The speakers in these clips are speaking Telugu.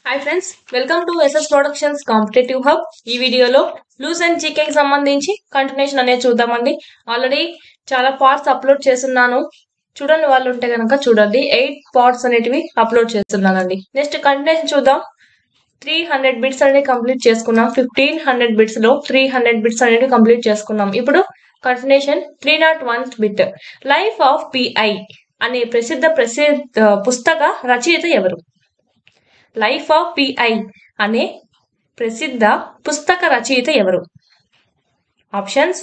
hi friends welcome to S S productions competitive hub ఈ వీడియోలో లూస్ అండ్ జీకేకి సంబంధించి కంటిన్యూషన్ అనేది చూద్దామండి ఆల్రెడీ చాలా పార్ట్స్ అప్లోడ్ చేస్తున్నాను చూడండి వాళ్ళు ఉంటే కనుక చూడండి ఎయిట్ పార్ట్స్ అనేటివి అప్లోడ్ చేస్తున్నానండి నెక్స్ట్ కంటిన్యూషన్ చూద్దాం త్రీ హండ్రెడ్ బిట్స్ అనేది కంప్లీట్ చేసుకున్నాం ఫిఫ్టీన్ హండ్రెడ్ బిట్స్ లో త్రీ హండ్రెడ్ బిట్స్ అనేవి కంప్లీట్ చేసుకున్నాం ఇప్పుడు continuation three naught one bit Life of Pi అనే ప్రసిద్ధ ప్రసిద్ధ పుస్తక రచయిత ఎవరు లైఫ్ ఆఫ్ పిఐ అనే ప్రసిద్ధ పుస్తక రచయిత ఎవరు ఆప్షన్స్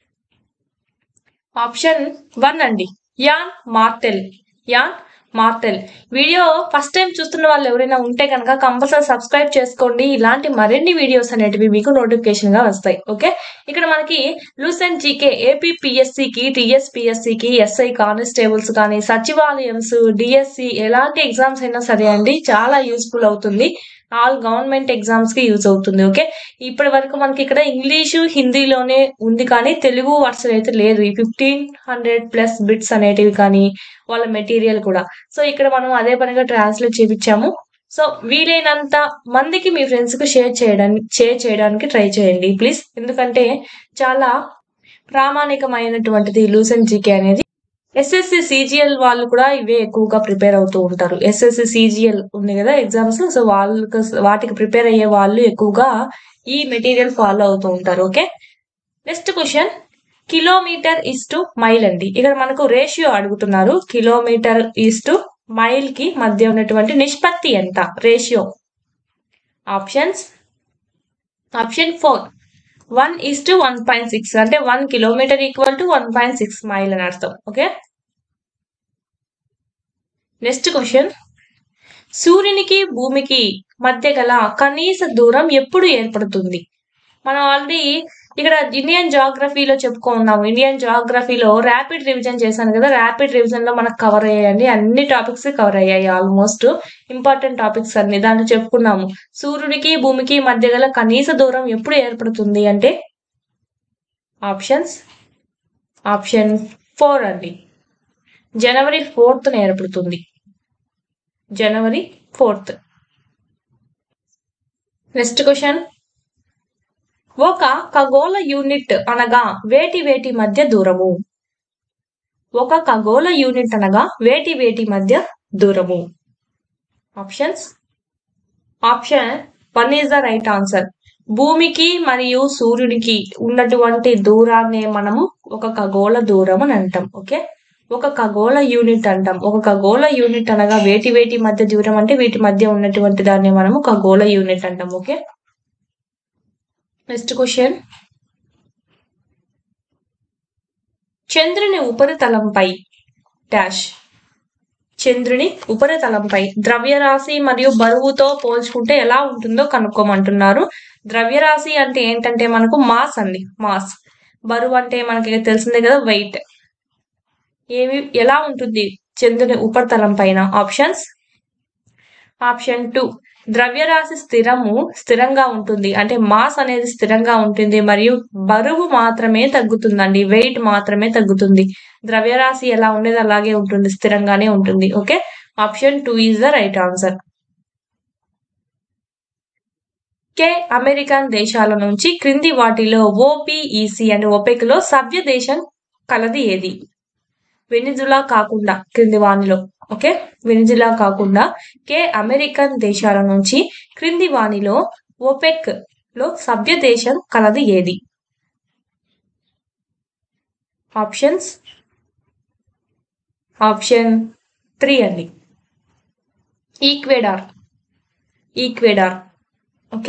ఆప్షన్ వన్ అండి Yann Martel Yann Martel video first time చూస్తున్న వాళ్ళు ఎవరైనా ఉంటే కనుక కంపల్సరీ సబ్స్క్రైబ్ చేసుకోండి ఇలాంటి మరిన్ని వీడియోస్ అనేటివి మీకు నోటిఫికేషన్ గా వస్తాయి ఓకే ఇక్కడ మనకి లూసెంట్ జీకే ఏపీ పిఎస్సికి టిఎస్పిఎస్సికి ఎస్ఐ కానిస్టేబుల్స్ కానీ సచివాలయమ్స్ డిఎస్సి ఎలాంటి ఎగ్జామ్స్ అయినా సరే అండి చాలా యూస్ఫుల్ అవుతుంది ఆల్ గవర్నమెంట్ ఎగ్జామ్స్ కి యూజ్ అవుతుంది ఓకే ఇప్పటి వరకు మనకి ఇక్కడ ఇంగ్లీషు హిందీలోనే ఉంది కానీ తెలుగు వర్షన్ అయితే లేదు ఈ ఫిఫ్టీన్ హండ్రెడ్ ప్లస్ బిట్స్ అనేటివి కానీ వాళ్ళ మెటీరియల్ కూడా సో ఇక్కడ మనం అదే పనిగా ట్రాన్స్లేట్ చేపించాము సో వీలైనంత మందికి మీ ఫ్రెండ్స్ కు షేర్ చేయడానికి షేర్ చేయడానికి ట్రై చేయండి ప్లీజ్ ఎందుకంటే చాలా ప్రామాణికమైనటువంటిది లూసెంట్ జీకే అనేది ఎస్ఎస్సి సిజిఎల్ వాళ్ళు కూడా ఇవే ఎక్కువగా ప్రిపేర్ అవుతూ ఉంటారు ఎస్ఎస్సి సిజిఎల్ ఉంది కదా ఎగ్జామ్స్ సో వాళ్ళకి వాటికి ప్రిపేర్ అయ్యే వాళ్ళు ఎక్కువగా ఈ మెటీరియల్ ఫాలో అవుతూ ఉంటారు okay next question kilometre is to mile అండి ఇక్కడ మనకు రేషియో అడుగుతున్నారు కిలోమీటర్ ఈస్ టు మైల్ కి మధ్య ఉన్నటువంటి నిష్పత్తి ఎంత ratio options option four one is to one point six అంటే one kilometre equal to one point six mile అని అర్థం ఓకే నెక్స్ట్ క్వశ్చన్ సూర్యునికి భూమికి మధ్య గల కనీస దూరం ఎప్పుడు ఏర్పడుతుంది మనం ఆల్రెడీ ఇక్కడ ఇండియన్ జాగ్రఫీలో చెప్పుకున్నాము ఇండియన్ జాగ్రఫీలో ర్యాపిడ్ రివిజన్ చేశాను కదా ర్యాపిడ్ రివిజన్ లో మనకు కవర్ అయ్యాయండి అన్ని టాపిక్స్ కవర్ అయ్యాయి ఆల్మోస్ట్ ఇంపార్టెంట్ టాపిక్స్ అన్ని దాంట్లో చెప్పుకున్నాము సూర్యుడికి భూమికి మధ్య గల కనీస దూరం ఎప్పుడు ఏర్పడుతుంది అంటే ఆప్షన్స్ ఆప్షన్ ఫోర్ అండి జనవరి ఫోర్త్ ఏర్పడుతుంది జనవరి ఫోర్త్ నెక్స్ట్ క్వశ్చన్ ఒక ఖగోళ యూనిట్ అనగా వేటి వేటి మధ్య దూరము ఒక ఖగోళ యూనిట్ అనగా వేటి వేటి మధ్య దూరము options option one is the right answer భూమికి మరియు సూర్యునికి ఉన్నటువంటి దూరాన్ని మనము ఒక ఖగోళ దూరం అని అంటాం ఓకే ఒక ఖగోళ యూనిట్ అంటాం ఒక ఖగోళ యూనిట్ అనగా వేటి వేటి మధ్య దూరం అంటే వీటి మధ్య ఉన్నటువంటి దాన్ని మనము ఖగోళ యూనిట్ అంటాం ఓకే నెక్స్ట్ క్వశ్చన్ చంద్రుని ఉపరితలంపై డాష్ చంద్రుని ఉపరితలంపై ద్రవ్యరాశి మరియు బరువుతో పోల్చుకుంటే ఎలా ఉంటుందో కనుక్కోమంటున్నారు ద్రవ్యరాశి అంటే ఏంటంటే మనకు మాస్ అండి మాస్ బరువు అంటే మనకి తెలిసిందే కదా వెయిట్ ఏమి ఎలా ఉంటుంది చంద్రుని ఉపరితలం పైన ఆప్షన్స్ ఆప్షన్ టూ ద్రవ్యరాశి స్థిరము స్థిరంగా ఉంటుంది అంటే మాస్ అనేది స్థిరంగా ఉంటుంది మరియు బరువు మాత్రమే తగ్గుతుందండి వెయిట్ మాత్రమే తగ్గుతుంది ద్రవ్యరాశి ఎలా ఉండేది అలాగే ఉంటుంది స్థిరంగానే ఉంటుంది okay option two is the right answer కే అమెరికన్ దేశాల నుంచి క్రింది వాటిలో ఓపీఈసి అంటే ఓపెక్ లో సభ్య దేశం కలది ఏది వెనిజులా కాకుండా క్రింది వాణిలో ఓకే వెనిజులా కాకుండా కే అమెరికన్ దేశాల నుంచి క్రింది వాణిలో ఓపెక్ లో సభ్య దేశం కలది ఏది ఆప్షన్స్ ఆప్షన్ త్రీ అండి ఈక్వేడార్ ఈక్వేడార్ ఓకే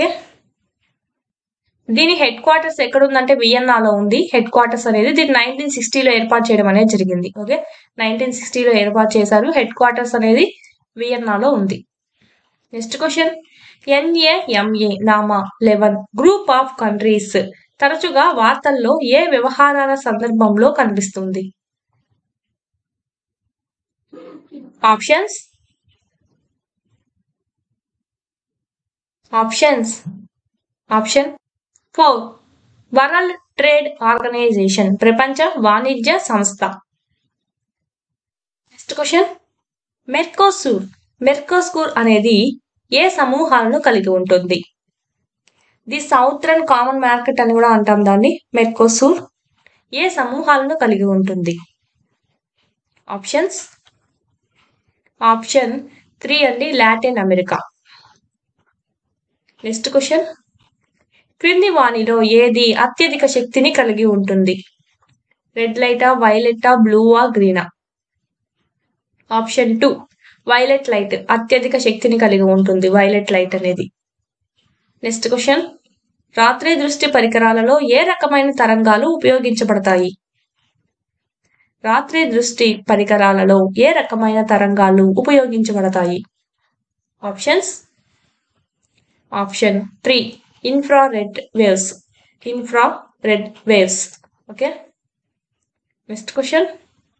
దీని హెడ్ క్వార్టర్స్ ఎక్కడ ఉందంటే వియన్నాలో ఉంది హెడ్ క్వార్టర్స్ అనేది దీన్ని నైన్టీన్ సిక్స్టీలో ఏర్పాటు చేయడం అనేది జరిగింది ఓకే నైన్టీన్ సిక్స్టీలో ఏర్పాటు చేశారు హెడ్ క్వార్టర్స్ అనేది వియన్నాలో ఉంది next question NAMA NAMA eleven group of countries తరచుగా వార్తల్లో ఏ వ్యవహారాల సందర్భంలో కనిపిస్తుంది options options option four World Trade Organization ప్రపంచ వాణిజ్య సంస్థ నెక్స్ట్ క్వశ్చన్ మెర్కోసూర్ మెర్కోస్కూర్ అనేది ఏ సమూహాలను కలిగి ఉంటుంది ది సౌత్రన్ కామన్ మార్కెట్ అని కూడా అంటాం దాన్ని మెర్కోసూర్ ఏ సమూహాలను కలిగి ఉంటుంది ఆప్షన్స్ ఆప్షన్ త్రీ అండి లాటిన్ అమెరికా నెక్స్ట్ క్వశ్చన్ క్రింది వాణిలో ఏది అత్యధిక శక్తిని కలిగి ఉంటుంది రెడ్ లైటా వైలెటా బ్లూవా గ్రీనా ఆప్షన్ టూ వైలెట్ లైట్ అత్యధిక శక్తిని కలిగి ఉంటుంది వైలెట్ లైట్ అనేది నెక్స్ట్ క్వశ్చన్ రాత్రి దృష్టి పరికరాలలో ఏ రకమైన తరంగాలు ఉపయోగించబడతాయి రాత్రి దృష్టి పరికరాలలో ఏ రకమైన తరంగాలు ఉపయోగించబడతాయి options option three infrared waves infrared waves okay next question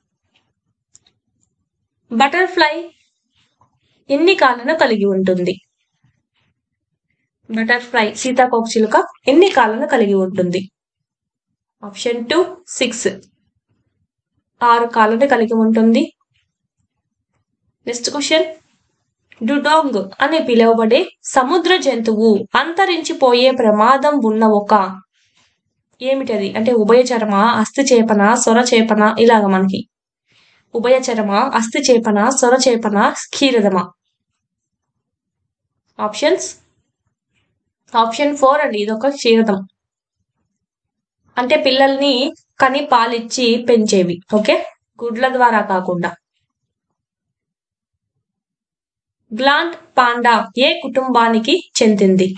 butterfly ఎన్ని కాళ్ళను కలిగి ఉంటుంది బటర్ఫ్లై సీతాకోక చిలుక ఎన్ని కాళ్ళను కలిగి ఉంటుంది ఆప్షన్ టూ సిక్స్ ఆరు కాళ్ళను కలిగి ఉంటుంది నెక్స్ట్ క్వశ్చన్ డుడాంగ్ అని పిలువబడే సముద్ర జంతువు అంతరించిపోయే ప్రమాదం ఉన్న ఒక ఏమిటది అంటే ఉభయచరమ అస్థి చేపన సొర చేపన ఇలాగ మనకి ఉభయచరమ అస్థి చేపన సొర చేపన క్షీరదమ ఆప్షన్స్ ఆప్షన్ ఫోర్ అండి ఇదొక క్షీరదం అంటే పిల్లల్ని కని పాలిచ్చి పెంచేవి ఓకే గుడ్ల ద్వారా కాకుండా గ్లాంట్ పాండా ఏ కుటుంబానికి చెందింది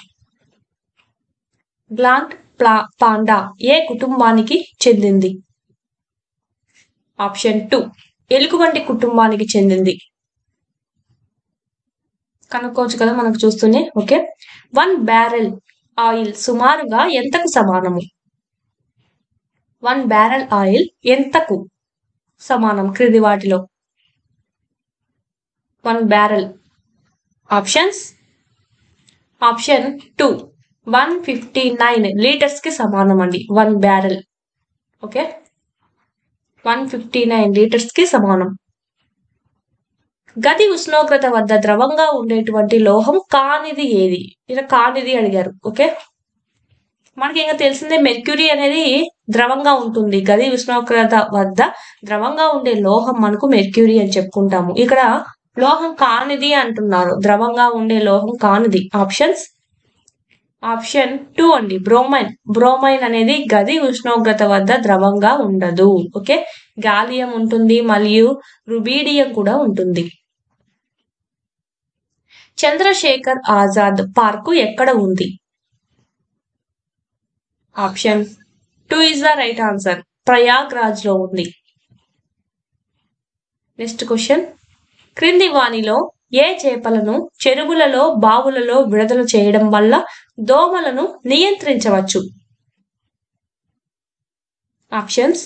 గ్లాంట్ ప్లా పాండా ఏ కుటుంబానికి చెందింది ఆప్షన్ టూ ఎలుగుబంటి కుటుంబానికి చెందింది కనుక్కోవచ్చు కదా మనకు చూస్తూనే ఓకే వన్ బ్యారెల్ ఆయిల్ సుమారుగా ఎంతకు సమానము వన్ బ్యారెల్ ఆయిల్ ఎంతకు సమానం క్రింది వాటిలో one barrel options option two one fifty nine litres కి సమానం అండి one barrel okay one fifty nine litres కి సమానం గది ఉష్ణోగ్రత వద్ద ద్రవంగా ఉండేటువంటి లోహం కానిది ఏది ఇలా కానిది అడిగారు ఓకే మనకి ఇంకా తెలిసిందే మెర్క్యూరీ అనేది ద్రవంగా ఉంటుంది గది ఉష్ణోగ్రత వద్ద ద్రవంగా ఉండే లోహం మనకు మెర్క్యూరీ అని చెప్పుకుంటాము ఇక్కడ లోహం కానిది అంటున్నారు ద్రవంగా ఉండే లోహం కానిది ఆప్షన్స్ ఆప్షన్ టూ అండి బ్రోమైన్ బ్రోమైన్ అనేది గది ఉష్ణోగ్రత వద్ద ద్రవంగా ఉండదు ఓకే గాలియం ఉంటుంది మరియు రుబీడియం కూడా ఉంటుంది చంద్రశేఖర్ ఆజాద్ పార్కు ఎక్కడ ఉంది option two is the right answer Prayagraj లో ఉంది నెక్స్ట్ క్వశ్చన్ క్రింది వాణిలో ఏ చేపలను చెరువులలో బావులలో విడుదల చేయడం వల్ల దోమలను నియంత్రించవచ్చు ఆప్షన్స్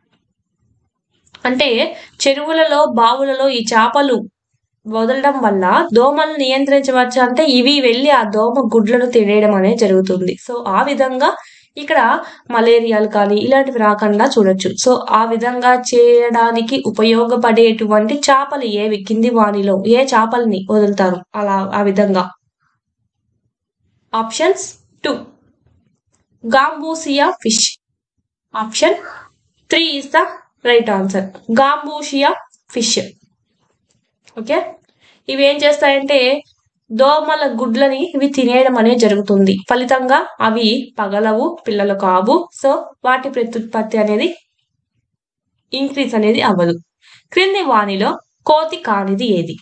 అంటే చెరువులలో బావులలో ఈ చేపలు వదలడం వల్ల దోమలను నియంత్రించవచ్చు అంటే ఇవి వెళ్ళి ఆ దోమ గుడ్లను తినేయడం అనేది జరుగుతుంది సో ఆ విధంగా ఇక్కడ మలేరియాలు కానీ ఇలాంటివి రాకుండా చూడొచ్చు సో ఆ విధంగా చేయడానికి ఉపయోగపడేటువంటి చేపలు ఏవి కింది వాణిలో ఏ చేపల్ని వదులుతారు అలా ఆ విధంగా options two gambusia fish option three is the right answer gambusia fish okay ఇవి ఏం చేస్తాయంటే దోమల గుడ్లని ఇవి తినేయడం అనేది జరుగుతుంది ఫలితంగా అవి పగలవు పిల్లలు కావు సో వాటి ప్రత్యుత్పత్తి అనేది ఇంక్రీజ్ అనేది అవ్వదు క్రింది వాణిలో కోతి కానిది ఏది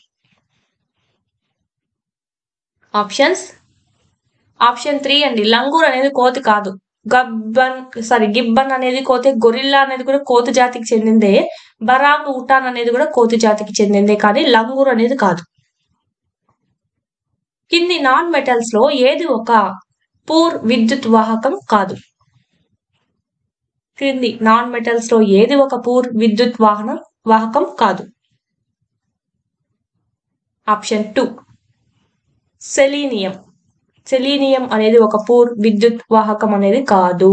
ఆప్షన్స్ ఆప్షన్ త్రీ అండి లంగూర్ అనేది కోతి కాదు గబ్బన్ సారీ గిబ్బన్ అనేది కోతి గొరిల్లా అనేది కూడా కోతి జాతికి చెందిందే బరాంగ్ ఉటాన్ అనేది కూడా కోతి జాతికి చెందిందే కానీ లంగూర్ అనేది కాదు కింది నాన్ మెటల్స్ లో ఏది ఒక పూర్ విద్యుత్ వాహకం కాదు క్రింది నాన్ మెటల్స్ లో ఏది ఒక పూర్ విద్యుత్ వాహనం వాహకం కాదు ఆప్షన్ టూ సెలీనియం సెలీనియం అనేది ఒక పూర్ విద్యుత్ వాహకం అనేది కాదు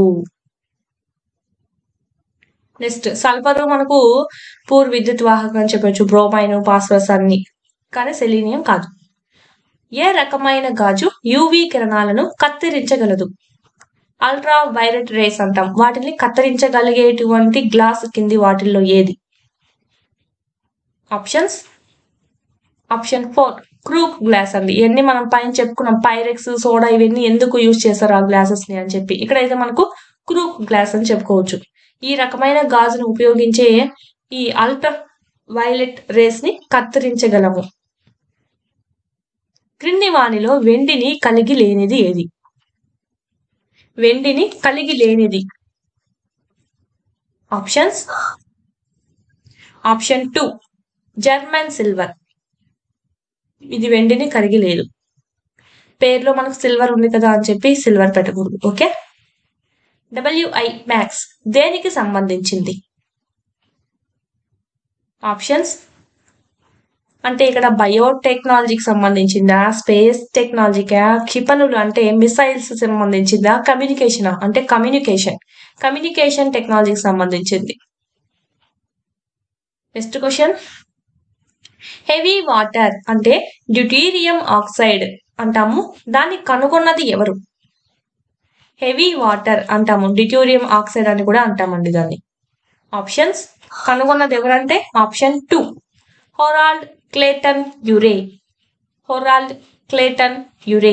నెక్స్ట్ సల్ఫర్ మనకు పూర్ విద్యుత్ వాహకం అని చెప్పొచ్చు బ్రోమైన్ ఫాస్ఫరస్ అన్ని కానీ సెలీనియం కాదు ఏ రకమైన గాజు యూవీ కిరణాలను కత్తిరించగలదు అల్ట్రా వైలెట్ రేస్ అంటాం వాటిని కత్తిరించగలిగేటువంటి గ్లాస్ కింది వాటిల్లో ఏది options option four Crookes glass అండి ఇవన్నీ మనం పైన చెప్పుకున్నాం పైరెక్స్ సోడా ఇవన్నీ ఎందుకు యూజ్ చేస్తారు ఆ గ్లాసెస్ ని అని చెప్పి ఇక్కడైతే మనకు క్రూక్ గ్లాస్ అని చెప్పుకోవచ్చు ఈ రకమైన గాజును ఉపయోగించే ఈ అల్ట్రా వైలెట్ రేస్ ని కత్తిరించగలము క్రింది వానిలో వెండిని కలిగి లేనిది ఏది వెండిని కలిగి లేనిది options option two German silver ఇది వెండిని కలిగి లేదు పేరులో మనకు సిల్వర్ ఉంది కదా అని చెప్పి సిల్వర్ పెట్టకూడదు ఓకే డబ్ల్యూఐ మ్యాక్స్ దేనికి సంబంధించింది ఆప్షన్స్ అంటే ఇక్కడ బయోటెక్నాలజీకి సంబంధించిందా స్పేస్ టెక్నాలజీకా క్షిపణులు అంటే మిసైల్స్ సంబంధించిందా కమ్యూనికేషన్ అంటే కమ్యూనికేషన్ కమ్యూనికేషన్ టెక్నాలజీకి సంబంధించింది నెక్స్ట్ క్వశ్చన్ హెవీ వాటర్ అంటే డ్యూటీరియం ఆక్సైడ్ అంటాము దాన్ని కనుగొన్నది ఎవరు హెవీ వాటర్ అంటాము డ్యూటీరియం ఆక్సైడ్ అని కూడా అంటామండి దాన్ని ఆప్షన్స్ కనుగొన్నది ఎవరంటే option two Harold Clayton Urey Harold Clayton Urey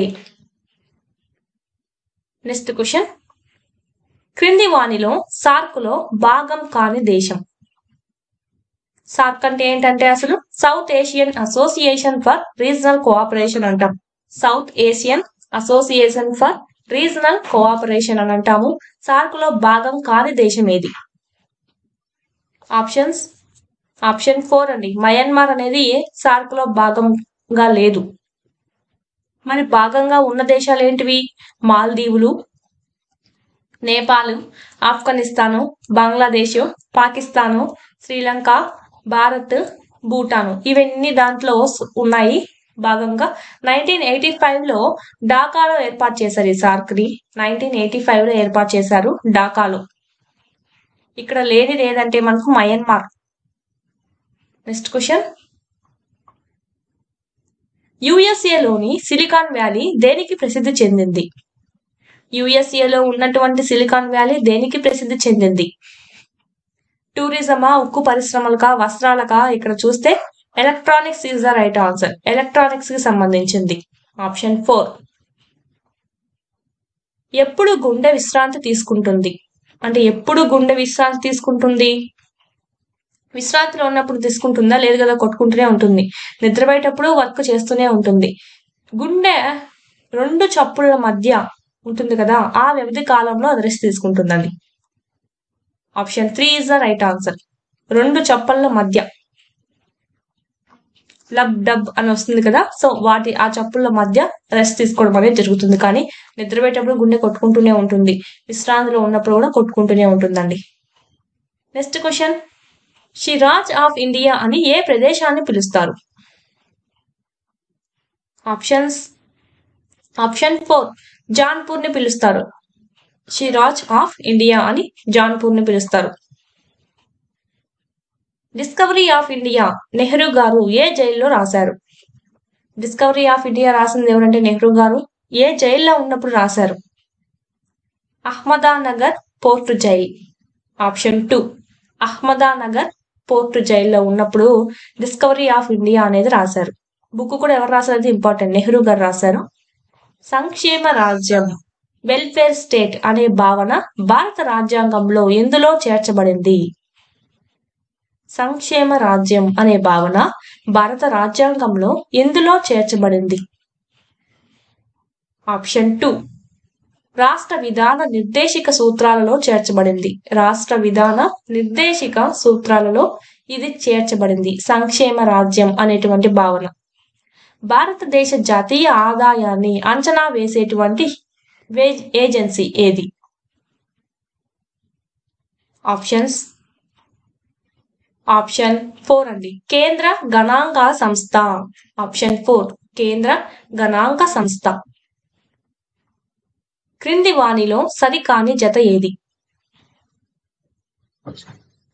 next question క్రింది వాణిలో సార్కులో భాగం కాని దేశం సార్క్ అంటే ఏంటంటే అసలు South Asian Association for Regional Cooperation అంటాం South Asian Association for Regional Cooperation అని అంటాము సార్క్ లో భాగం కాని దేశం ఏది ఆప్షన్స్ ఆప్షన్ ఫోర్ అండి మయన్మార్ అనేది సార్క్ లో భాగంగా లేదు మరి భాగంగా ఉన్న దేశాలు ఏంటివి మాల్దీవులు నేపాల్ ఆఫ్ఘనిస్తాను బంగ్లాదేశ్ పాకిస్తాను శ్రీలంక భారత్ భూటాను ఇవన్నీ దాంట్లో స్- ఉన్నాయి భాగంగా నైన్టీన్ ఎయిటీ ఫైవ్ లో ఢాకాలో ఏర్పాటు చేశారు ఈ సార్క్ ని నైన్టీన్ ఎయిటీ ఫైవ్ లో ఏర్పాటు చేశారు ఢాకాలో ఇక్కడ లేనిది ఏదంటే మనకు మయన్మార్ నెక్స్ట్ క్వశ్చన్ యుఎస్ఏలోని సిలికాన్ వ్యాలీ దేనికి ప్రసిద్ధి చెందింది యుఎస్ఏలో ఉన్నటువంటి సిలికాన్ వ్యాలీ దేనికి ప్రసిద్ధి చెందింది టూరిజమా ఉక్కు పరిశ్రమలకా వస్త్రాలకా ఇక్కడ చూస్తే electronics is the right answer electronics కి సంబంధించింది ఆప్షన్ ఫోర్ ఎప్పుడు గుండె విశ్రాంతి తీసుకుంటుంది అంటే ఎప్పుడు గుండె విశ్రాంతి తీసుకుంటుంది విశ్రాంతిలో ఉన్నప్పుడు తీసుకుంటుందా లేదు కదా కొట్టుకుంటూనే ఉంటుంది నిద్రపోయేటప్పుడు వర్క్ చేస్తూనే ఉంటుంది గుండె రెండు చప్పుల మధ్య ఉంటుంది కదా ఆ వ్యవధి కాలంలో అది రెస్ట్ తీసుకుంటుందండి option three is the right answer రెండు చప్పళ్ళ మధ్య లబ్ డబ్ అని వస్తుంది కదా సో వాటి ఆ చప్పుల మధ్య రెస్ట్ తీసుకోవడం అనేది జరుగుతుంది కానీ నిద్రపోయేటప్పుడు గుండె కొట్టుకుంటూనే ఉంటుంది విశ్రాంతిలో ఉన్నప్పుడు కూడా కొట్టుకుంటూనే ఉంటుందండి next question Shiraz of India అని ఏ ప్రదేశాన్ని పిలుస్తారు ఆప్షన్స్ ఆప్షన్ ఫోర్ జాన్పూర్ ని పిలుస్తారు షిరాజ్ ఆఫ్ ఇండియా అని జాన్పూర్ ని పిలుస్తారు డిస్కవరీ ఆఫ్ ఇండియా నెహ్రూ గారు ఏ జైల్లో రాశారు డిస్కవరీ ఆఫ్ ఇండియా రాసింది ఎవరంటే నెహ్రూ గారు ఏ జైల్లో ఉన్నప్పుడు రాశారు Ahmednagar fort jail option two Ahmednagar fort జైల్లో ఉన్నప్పుడు డిస్కవరీ ఆఫ్ ఇండియా అనేది రాశారు బుక్ కూడా ఎవరు రాశారు ఇంపార్టెంట్ నెహ్రూ గారు రాశారు సంక్షేమ రాజ్యం వెల్ఫేర్ స్టేట్ అనే భావన భారత రాజ్యాంగంలో ఎందులో చేర్చబడింది సంక్షేమ రాజ్యం అనే భావన భారత రాజ్యాంగంలో ఎందులో చేర్చబడింది ఆప్షన్ టూ రాష్ట్ర విధాన నిర్దేశిక సూత్రాలలో చేర్చబడింది రాష్ట్ర విధాన నిర్దేశిక సూత్రాలలో ఇది చేర్చబడింది సంక్షేమ రాజ్యం అనేటువంటి భావన భారతదేశ జాతీయ ఆదాయాన్ని అంచనా వేసేటువంటి వే- ఏజెన్సీ ఏది ఆప్షన్స్ ఆప్షన్ ఫోర్ అండి కేంద్ర గణాంక సంస్థ ఆప్షన్ ఫోర్ కేంద్ర గణాంక సంస్థ క్రింది వాణిలో సరికాని జత ఏది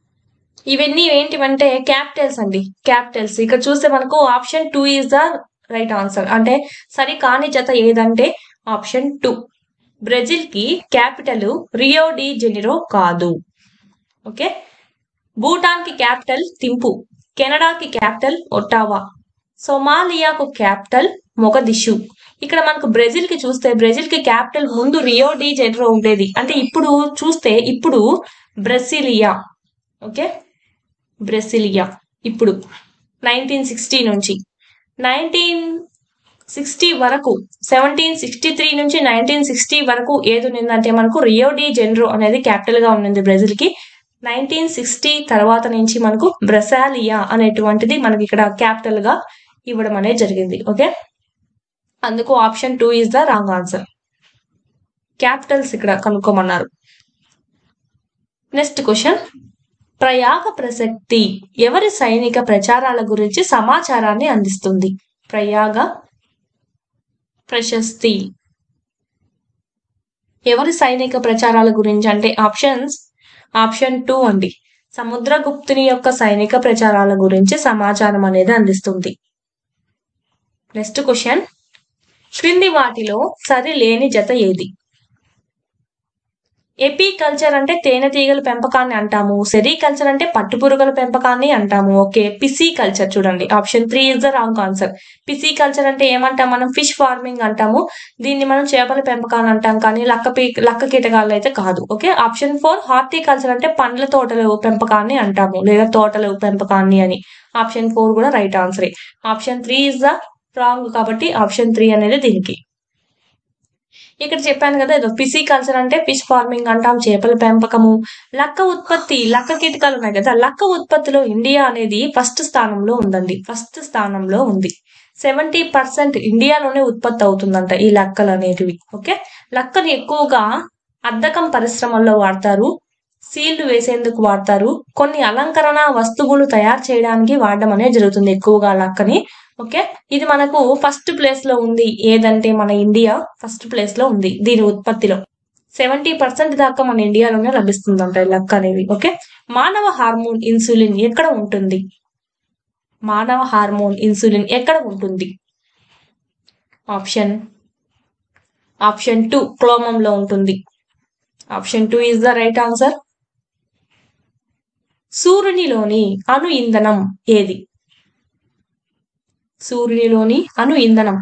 ఇవన్నీ ఏంటివంటే క్యాపిటల్స్ అండి క్యాపిటల్స్ ఇక్కడ చూస్తే మనకు option two is the right answer అంటే సరి కాని జత ఏదంటే ఆప్షన్ టూ బ్రెజిల్ కి క్యాపిటల్ రియో డి జెనిరో కాదు ఓకే భూటాన్ కి క్యాపిటల్ థింపు కెనడాకి క్యాపిటల్ ఒట్టావా సొమాలియాకు క్యాపిటల్ మొగదిషు ఇక్కడ మనకు బ్రెజిల్ కి చూస్తే బ్రెజిల్ కి క్యాపిటల్ ముందు రియో డి జెనిరో ఉండేది అంటే ఇప్పుడు చూస్తే ఇప్పుడు బ్రెసిలియా ఓకే బ్రెసిలియా ఇప్పుడు నైన్టీన్ సిక్స్టీ నుంచి నైన్టీన్ సిక్స్టీ వరకు సెవెంటీన్ సిక్స్టీ త్రీ నుంచి నైన్టీన్ సిక్స్టీ వరకు ఏది ఉన్నిందంటే మనకు రియో డి జెనరో అనేది క్యాపిటల్ గా ఉన్నింది బ్రెజిల్ కి నైన్టీన్ సిక్స్టీ తర్వాత నుంచి మనకు బ్రసాలియా అనేటువంటిది మనకి ఇక్కడ క్యాపిటల్ గా ఇవ్వడం అనేది జరిగింది ఓకే అందుకు option two is the wrong answer capitals ఇక్కడ కనుక్కోమన్నారు నెక్స్ట్ క్వశ్చన్ ప్రయాగ ప్రసక్తి ఎవరి సైనిక ప్రచారాల గురించి సమాచారాన్ని అందిస్తుంది ప్రయాగ ప్రశస్తి ఎవరి సైనిక ప్రచారాల గురించి అంటే ఆప్షన్స్ ఆప్షన్ టూ అండి సముద్రగుప్తుని యొక్క సైనిక ప్రచారాల గురించి సమాచారం అనేది అందిస్తుంది నెక్స్ట్ క్వశ్చన్ క్రింది వాటిలో సరి లేని జత ఏది ఎపీకల్చర్ అంటే తేనెటీగల పెంపకాన్ని అంటాము సెరికల్చర్ అంటే పట్టుపురుగుల పెంపకాన్ని అంటాము ఓకే పిసి కల్చర్ చూడండి option three is the wrong answer pisciculture అంటే ఏమంటాం మనం ఫిష్ ఫార్మింగ్ అంటాము దీన్ని మనం చేపల పెంపకాన్ని అంటాం కానీ లక్క పీ లక్క కీటకాలు అయితే కాదు ఓకే ఆప్షన్ ఫోర్ హార్టికల్చర్ అంటే పండ్ల తోటల పెంపకాన్ని అంటాము లేదా తోటల పెంపకాన్ని అని ఆప్షన్ ఫోర్ కూడా రైట్ ఆన్సరే option three is the wrong కాబట్టి ఆప్షన్ త్రీ అనేది దీనికి ఇక్కడ చెప్పాను కదా ఏదో ఫిసి కల్చర్ అంటే ఫిష్ ఫార్మింగ్ అంటాం చేపల పెంపకము లక్క ఉత్పత్తి లక్క కీటకాలు ఉన్నాయి కదా లక్క ఉత్పత్తిలో ఇండియా అనేది ఫస్ట్ స్థానంలో ఉందండి ఫస్ట్ స్థానంలో ఉంది సెవెంటీ పర్సెంట్ ఇండియాలోనే ఉత్పత్తి అవుతుందంట ఈ లక్కలు అనేటివి ఓకే లక్కని ఎక్కువగా అద్దకం పరిశ్రమల్లో వాడతారు సీల్డ్ వేసేందుకు వాడతారు కొన్ని అలంకరణ వస్తువులు తయారు చేయడానికి వాడడం అనేది జరుగుతుంది ఎక్కువగా లక్కని ఓకే ఇది మనకు ఫస్ట్ ప్లేస్ లో ఉంది ఏదంటే మన ఇండియా ఫస్ట్ ప్లేస్ లో ఉంది దీని ఉత్పత్తిలో సెవెంటీ పర్సెంట్ దాకా మన ఇండియాలోనే లభిస్తుందంట ఈ లక్క అనేది ఓకే మానవ హార్మోన్ ఇన్సులిన్ ఎక్కడ ఉంటుంది మానవ హార్మోన్ ఇన్సులిన్ ఎక్కడ ఉంటుంది ఆప్షన్ ఆప్షన్ టూ క్లోమంలో ఉంటుంది option two is the right answer సూర్యునిలోని అణు ఇంధనం ఏది సూర్యునిలోని అణు ఇంధనం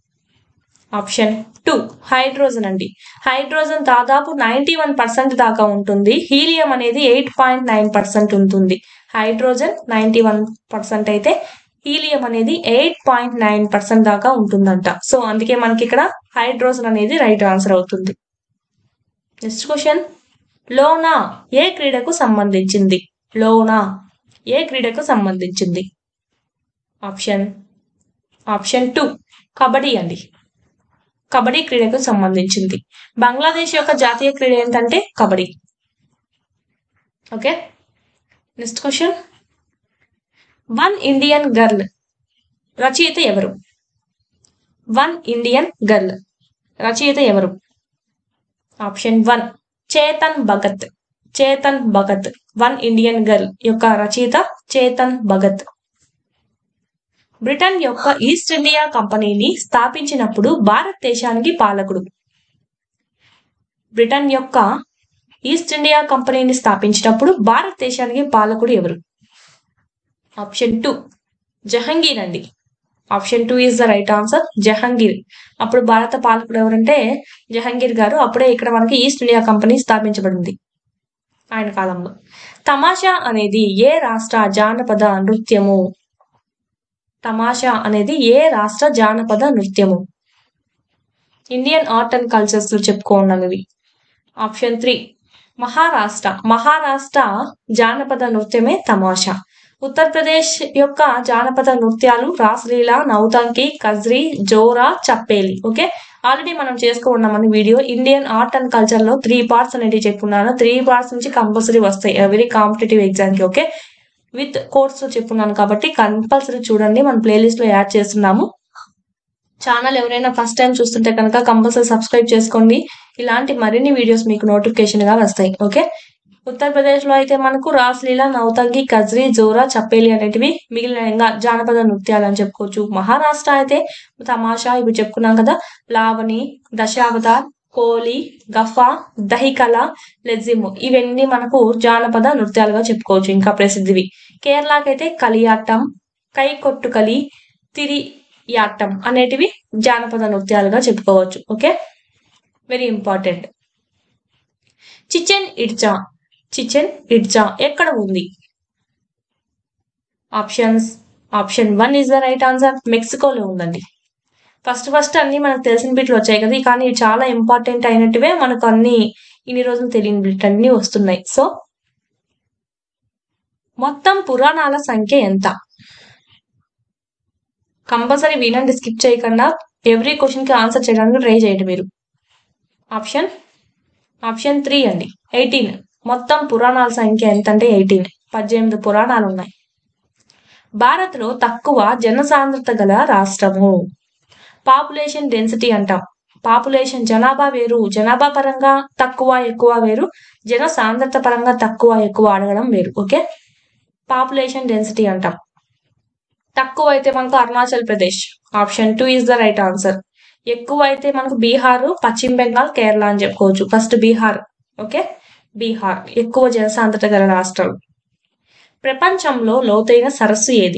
ఆప్షన్ టూ హైడ్రోజన్ అండి హైడ్రోజన్ దాదాపు నైంటీ వన్ పర్సెంట్ దాకా ఉంటుంది హీలియం అనేది ఎయిట్ పాయింట్ నైన్ పర్సెంట్ ఉంటుంది హైడ్రోజన్ నైంటీ వన్ పర్సెంట్ అయితే హీలియం అనేది ఎయిట్ పాయింట్ నైన్ పర్సెంట్ దాకా ఉంటుందంట సో అందుకే మనకి ఇక్కడ హైడ్రోజన్ అనేది రైట్ ఆన్సర్ అవుతుంది నెక్స్ట్ క్వశ్చన్ లోనా ఏ క్రీడకు సంబంధించింది లోనా ఏ క్రీడకు సంబంధించింది ఆప్షన్ ఆప్షన్ టూ కబడ్డీ అండి కబడ్డీ క్రీడకు సంబంధించింది బంగ్లాదేశ్ యొక్క జాతీయ క్రీడ ఏంటంటే kabaddi okay next question One Indian Girl రచయిత ఎవరు వన్ ఇండియన్ గర్ల్ రచయిత ఎవరు option one Chetan Bhagat Chetan Bhagat One Indian Girl యొక్క రచయిత చేతన్ భగత్ బ్రిటన్ యొక్క ఈస్ట్ ఇండియా కంపెనీని స్థాపించినప్పుడు భారతదేశానికి పాలకుడు బ్రిటన్ యొక్క ఈస్ట్ ఇండియా కంపెనీని స్థాపించినప్పుడు భారతదేశానికి పాలకుడు ఎవరు ఆప్షన్ టూ జహంగీర్ అండి option two is the right answer Jahangir అప్పుడు భారత పాలకుడు ఎవరంటే జహంగీర్ గారు అప్పుడే ఇక్కడ మనకి ఈస్ట్ ఇండియా కంపెనీ స్థాపించబడింది ఆయన కాలంలో తమాషా అనేది ఏ రాష్ట్ర జానపద నృత్యము తమాషా అనేది ఏ రాష్ట్ర జానపద నృత్యము ఇండియన్ ఆర్ట్ అండ్ కల్చర్స్ లో చెప్పుకోండి ఇవి ఆప్షన్ త్రీ మహారాష్ట్ర మహారాష్ట్ర జానపద నృత్యమే తమాషా ఉత్తరప్రదేశ్ యొక్క జానపద నృత్యాలు రాసలీల నౌతంకి కజ్రీ జోరా చప్పేలి ఓకే ఆల్రెడీ మనం చేసుకున్నామని video Indian art and culture లో త్రీ పార్ట్స్ అనేవి చెప్పుకున్నాను త్రీ పార్ట్స్ నుంచి కంపల్సరీ వస్తాయి వెరీ కాంపిటేటివ్ ఎగ్జామ్ కి ఓకే విత్ కోర్స్ చెప్పున్నాను కాబట్టి కంపల్సరీ చూడండి మన ప్లేలిస్ట్ లో యాడ్ చేస్తున్నాము ఛానల్ ఎవరైనా ఫస్ట్ టైం చూస్తుంటే కనుక కంపల్సరీ సబ్స్క్రైబ్ చేసుకోండి ఇలాంటి మరిన్ని వీడియోస్ మీకు నోటిఫికేషన్ గా వస్తాయి ఓకే ఉత్తరప్రదేశ్ లో అయితే మనకు రాస్లీలా నౌతంగి కజ్రీ జోరా చప్పేలి అనేటివి మిగిలిన ఇంకా జానపద నృత్యాలు అని చెప్పుకోవచ్చు మహారాష్ట్ర అయితే తమాషా ఇప్పుడు చెప్పుకున్నాం కదా లావణి దశావతార్ కోలి గఫా దహికల లెజిమ్ ఇవన్నీ మనకు జానపద నృత్యాలుగా చెప్పుకోవచ్చు ఇంకా ప్రసిద్ధివి కేరళకైతే కలియాట్టం కైకొట్టుకలి తిరియాట్టం అనేటివి జానపద నృత్యాలుగా చెప్పుకోవచ్చు okay very important Chichen Itza Chichen Itza ఎక్కడ ఉంది options option one is the right answer మెక్సికోలో ఉందండి ఫస్ట్ ఫస్ట్ అన్ని మనకు తెలిసిన బిట్లు వచ్చాయి కదా కానీ ఇవి చాలా ఇంపార్టెంట్ అయినట్టువే మనకు అన్ని ఇన్ని రోజులు తెలియని బిట్లు అన్ని వస్తున్నాయి సో మొత్తం పురాణాల సంఖ్య ఎంత కంపల్సరీ వినండి స్కిప్ చేయకుండా ఎవ్రీ క్వశ్చన్ కి ఆన్సర్ చేయడానికి ట్రై చేయండి మీరు ఆప్షన్ ఆప్షన్ త్రీ అండి ఎయిటీన్ మొత్తం పురాణాల సంఖ్య ఎంత అంటే ఎయిటీన్ పద్దెనిమిది పురాణాలు ఉన్నాయి భారత్లో తక్కువ జనసాంద్రత గల రాష్ట్రము పాపులేషన్ డెన్సిటీ అంటాం పాపులేషన్ జనాభా వేరు జనాభా పరంగా తక్కువ ఎక్కువ వేరు జన సాంద్రత పరంగా తక్కువ ఎక్కువ అడగడం వేరు ఓకే పాపులేషన్ డెన్సిటీ అంటాం తక్కువ అయితే మనకు Arunachal Pradesh option two is the right answer ఎక్కువ అయితే మనకు బీహార్ పశ్చిమ బెంగాల్ కేరళ అని చెప్పుకోవచ్చు ఫస్ట్ బీహార్ ఓకే బీహార్ ఎక్కువ జనసాంద్రత గల రాష్ట్రాలు ప్రపంచంలో లోతైన సరస్సు ఏది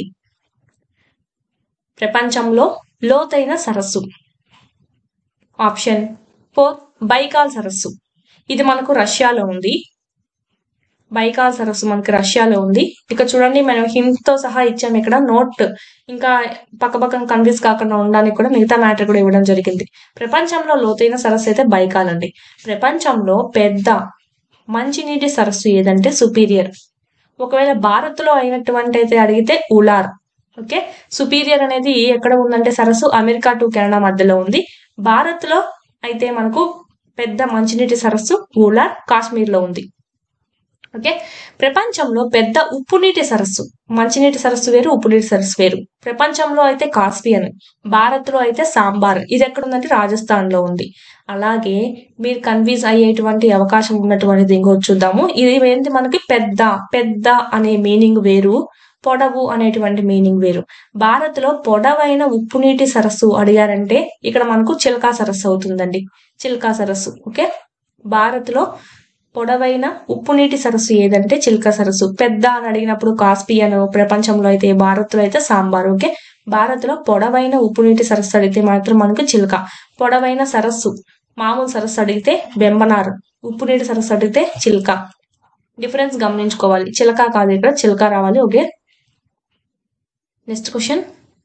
ప్రపంచంలో లోతైన సరస్సు ఆప్షన్ ఫోర్ బైకాల్ సరస్సు ఇది మనకు రష్యాలో ఉంది బైకాల్ సరస్సు మనకి రష్యాలో ఉంది ఇక చూడండి మనం హింట్ తో సహా ఇచ్చాం ఇక్కడ నోట్ ఇంకా పక్కపక్కన కన్ఫ్యూజ్ కాకుండా ఉండడానికి కూడా మిగతా మ్యాటర్ కూడా ఇవ్వడం జరిగింది ప్రపంచంలో లోతైన సరస్సు అయితే బైకాల్ అండి ప్రపంచంలో పెద్ద మంచినీటి సరస్సు ఏదంటే సుపీరియర్ ఒకవేళ భారత్ లో అయినటువంటి అయితే అడిగితే ఉలార్ ఓకే సుపీరియర్ అనేది ఎక్కడ ఉందంటే సరస్సు అమెరికా టు కెనడా మధ్యలో ఉంది భారత్ లో అయితే మనకు పెద్ద మంచినీటి సరస్సు ఉలార్ కాశ్మీర్ లో ఉంది ఓకే ప్రపంచంలో పెద్ద ఉప్పు నీటి సరస్సు మంచినీటి సరస్సు వేరు ఉప్పు నీటి సరస్సు వేరు ప్రపంచంలో అయితే కాస్పియన్ భారత్ లో అయితే సాంబార్ ఇది ఎక్కడ ఉందంటే రాజస్థాన్ లో ఉంది అలాగే మీరు కన్ఫ్యూజ్ అయ్యేటువంటి అవకాశం ఉన్నటువంటిది ఇంకోటి చూద్దాము ఇది ఏంటి మనకి పెద్ద పెద్ద అనే మీనింగ్ వేరు పొడవు అనేటువంటి మీనింగ్ వేరు భారత్ లో పొడవైన ఉప్పు నీటి సరస్సు అడిగారంటే ఇక్కడ మనకు చిల్కా సరస్సు అవుతుందండి చిల్కా సరస్సు ఓకే భారత్ లో పొడవైన ఉప్పు నీటి సరస్సు ఏదంటే చిల్కా సరస్సు పెద్ద అని అడిగినప్పుడు కాస్పియన్ ప్రపంచంలో అయితే భారత్ లో అయితే సాంబార్ ఓకే భారత్ లో పొడవైన ఉప్పు నీటి సరస్సు అడిగితే మాత్రం మనకు చిల్క పొడవైన సరస్సు మామూలు సరస్సు అడిగితే బెంబనార్ ఉప్పు నీటి సరస్సు అడిగితే చిల్క డిఫరెన్స్ గమనించుకోవాలి చిలక కాదు ఇక్కడ చిలక రావాలి okay next question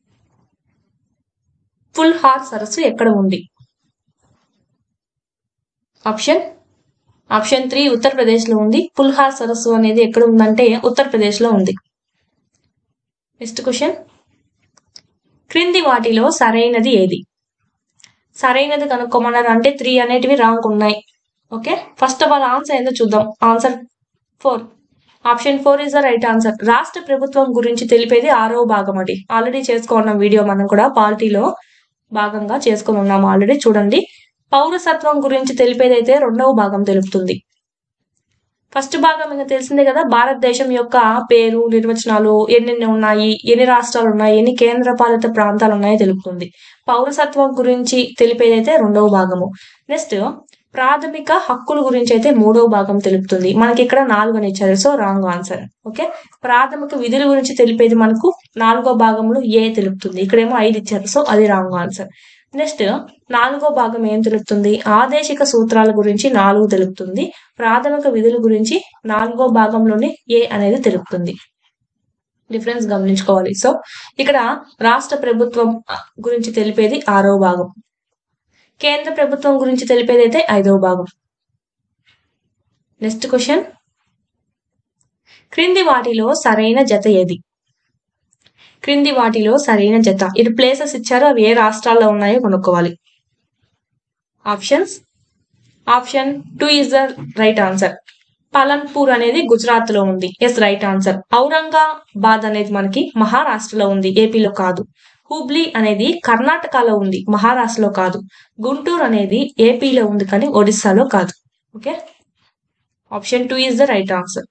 Phulhar సరస్సు ఎక్కడ ఉంది ఆప్షన్ ఆప్షన్ త్రీ ఉత్తరప్రదేశ్ లో ఉంది పుల్హార్ సరస్సు అనేది ఎక్కడ ఉందంటే ఉత్తరప్రదేశ్ లో ఉంది నెక్స్ట్ క్వశ్చన్ క్రింది వాటిలో సరైనది ఏది సరైనది కనుక్కోమన్నారు అంటే త్రీ అనేటివి రాంగ్ ఉన్నాయి okay first of all answer ఏందో చూద్దాం answer four option four is the right answer రాష్ట్ర ప్రభుత్వం గురించి తెలిపేది ఆరో భాగం అది ఆల్రెడీ చేసుకున్నాం వీడియో మనం కూడా పాలిటీలో భాగంగా చేసుకుని ఉన్నాం ఆల్రెడీ చూడండి పౌరసత్వం గురించి తెలిపేదైతే రెండవ భాగం తెలుపుతుంది ఫస్ట్ భాగం ఇంకా తెలిసిందే కదా భారతదేశం యొక్క పేరు నిర్వచనాలు ఎన్నెన్ని ఉన్నాయి ఎన్ని రాష్ట్రాలు ఉన్నాయి ఎన్ని కేంద్ర పాలిత ప్రాంతాలు ఉన్నాయో తెలుపుతుంది పౌరసత్వం గురించి తెలిపేదైతే రెండవ భాగము నెక్స్ట్ ప్రాథమిక హక్కుల గురించి అయితే మూడవ భాగం తెలుపుతుంది మనకి ఇక్కడ నాలుగు అని ఇచ్చారు సో రాంగ్ ఆన్సర్ ఓకే ప్రాథమిక విధుల గురించి తెలిపేది మనకు నాలుగో భాగంలో ఏ తెలుపుతుంది ఇక్కడేమో ఐదు ఇచ్చారు సో అది రాంగ్ ఆన్సర్ నెక్స్ట్ నాలుగో భాగం ఏం తెలుపుతుంది ఆదేశిక సూత్రాల గురించి నాలుగు తెలుపుతుంది ప్రాథమిక విధుల గురించి నాలుగో భాగంలోనే ఏ అనేది తెలుపుతుంది డిఫరెన్స్ గమనించుకోవాలి సో ఇక్కడ రాష్ట్ర ప్రభుత్వం గురించి తెలిపేది ఆరో భాగం కేంద్ర ప్రభుత్వం గురించి తెలిపేది అయితే ఐదవ భాగం నెక్స్ట్ క్వశ్చన్ క్రింది వాటిలో సరైన జత ఏది క్రింది వాటిలో సరైన జత ఇటు ప్లేసెస్ ఇచ్చారు అవి ఏ రాష్ట్రాల్లో ఉన్నాయో కొనుక్కోవాలి options option two is the right answer Palanpur అనేది గుజరాత్ లో ఉంది ఎస్ రైట్ ఆన్సర్ ఔరంగాబాద్ అనేది మనకి మహారాష్ట్రలో ఉంది ఏపీలో కాదు హుబ్లీ అనేది కర్ణాటకలో ఉంది మహారాష్ట్రలో కాదు గుంటూరు అనేది ఏపీలో ఉంది కానీ ఒడిస్సాలో కాదు okay option two is the right answer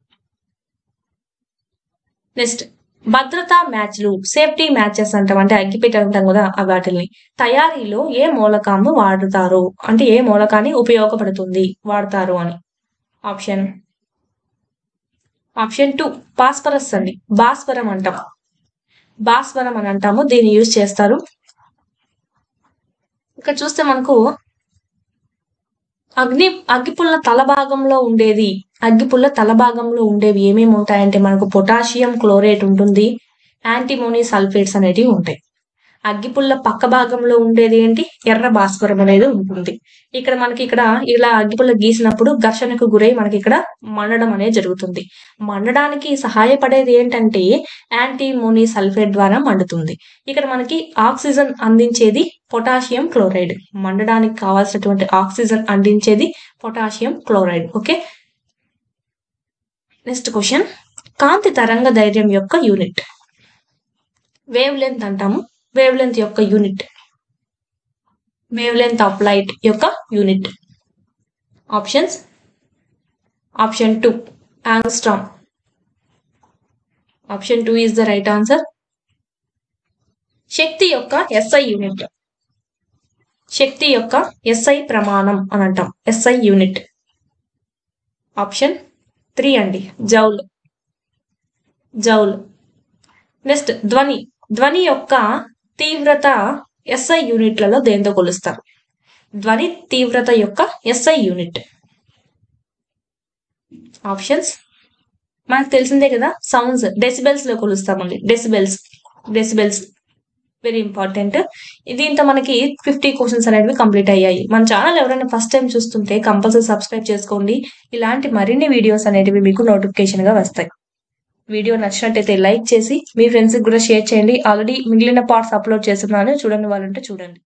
next భద్రతా మ్యాచ్లు సేఫ్టీ మ్యాచెస్ అంటాం అంటే అగ్గిపెట్టి అంటాం కదా ఆ వాటిల్ని తయారీలో ఏ మూలకాన్ని వాడుతారు అంటే ఏ మూలకాన్ని ఉపయోగపడుతుంది వాడతారు అని ఆప్షన్ ఆప్షన్ టూ భాస్వరస్ అండి భాస్వరం అంటాం భాస్వరం అని అంటాము దీన్ని యూజ్ చేస్తారు ఇక్కడ చూస్తే మనకు అగ్ని అగ్గిపుల్ల తల భాగంలో ఉండేది అగ్గిపుల్ల తల భాగంలో ఉండేవి ఏమేమి ఉంటాయంటే మనకు పొటాషియం క్లోరేట్ ఉంటుంది యాంటీమోనీ సల్ఫేట్స్ అనేటివి ఉంటాయి అగ్గిపుల్ల పక్క భాగంలో ఉండేది ఏంటి ఎర్ర భాస్వరం అనేది ఉంటుంది ఇక్కడ మనకి ఇక్కడ ఇలా అగ్గిపుల్ల గీసినప్పుడు ఘర్షణకు గురై మనకి ఇక్కడ మండడం అనేది జరుగుతుంది మండడానికి సహాయపడేది ఏంటంటే యాంటీమోనీ సల్ఫేట్ ద్వారా మండుతుంది ఇక్కడ మనకి ఆక్సిజన్ అందించేది పొటాషియం క్లోరైడ్ మండడానికి కావాల్సినటువంటి ఆక్సిజన్ అందించేది potassium chloride okay next question కాంతి తరంగ ధైర్యం యొక్క యూనిట్ వేవ్ లెంత్ అంటాము వేవ్ లెంత్ యొక్క unit wavelength of light యొక్క unit options option two angstrom option two is the right answer శక్తి యొక్క ఎస్ఐ యూనిట్ శక్తి యొక్క ఎస్ఐ ప్రమాణం అని అంటాం ఎస్ఐ యూనిట్ ఆప్షన్ త్రీ అండి జౌల్ జౌల్ నెక్స్ట్ ధ్వని ధ్వని యొక్క తీవ్రత ఎస్ఐ యూనిట్లలో దేంతో కొలుస్తారు ధ్వని తీవ్రత యొక్క ఎస్ఐ యూనిట్ ఆప్షన్స్ మనకు తెలిసిందే కదా సౌండ్స్ డెసిబెల్స్ లో కొలుస్తామండి డెసిబెల్స్ డెసిబెల్స్ వెరీ ఇంపార్టెంట్ దీంతో మనకి ఫిఫ్టీ క్వశ్చన్స్ అనేవి కంప్లీట్ అయ్యాయి మన ఛానల్ ఎవరైనా ఫస్ట్ టైం చూస్తుంటే కంపల్సరీ సబ్స్క్రైబ్ చేసుకోండి ఇలాంటి మరిన్ని వీడియోస్ అనేటివి మీకు నోటిఫికేషన్ గా వస్తాయి వీడియో నచ్చినట్టయితే లైక్ చేసి మీ ఫ్రెండ్స్కి కూడా షేర్ చేయండి ఆల్రెడీ మిగిలిన పార్ట్స్ అప్లోడ్ చేస్తున్నాను చూడండి వాళ్ళంటే చూడండి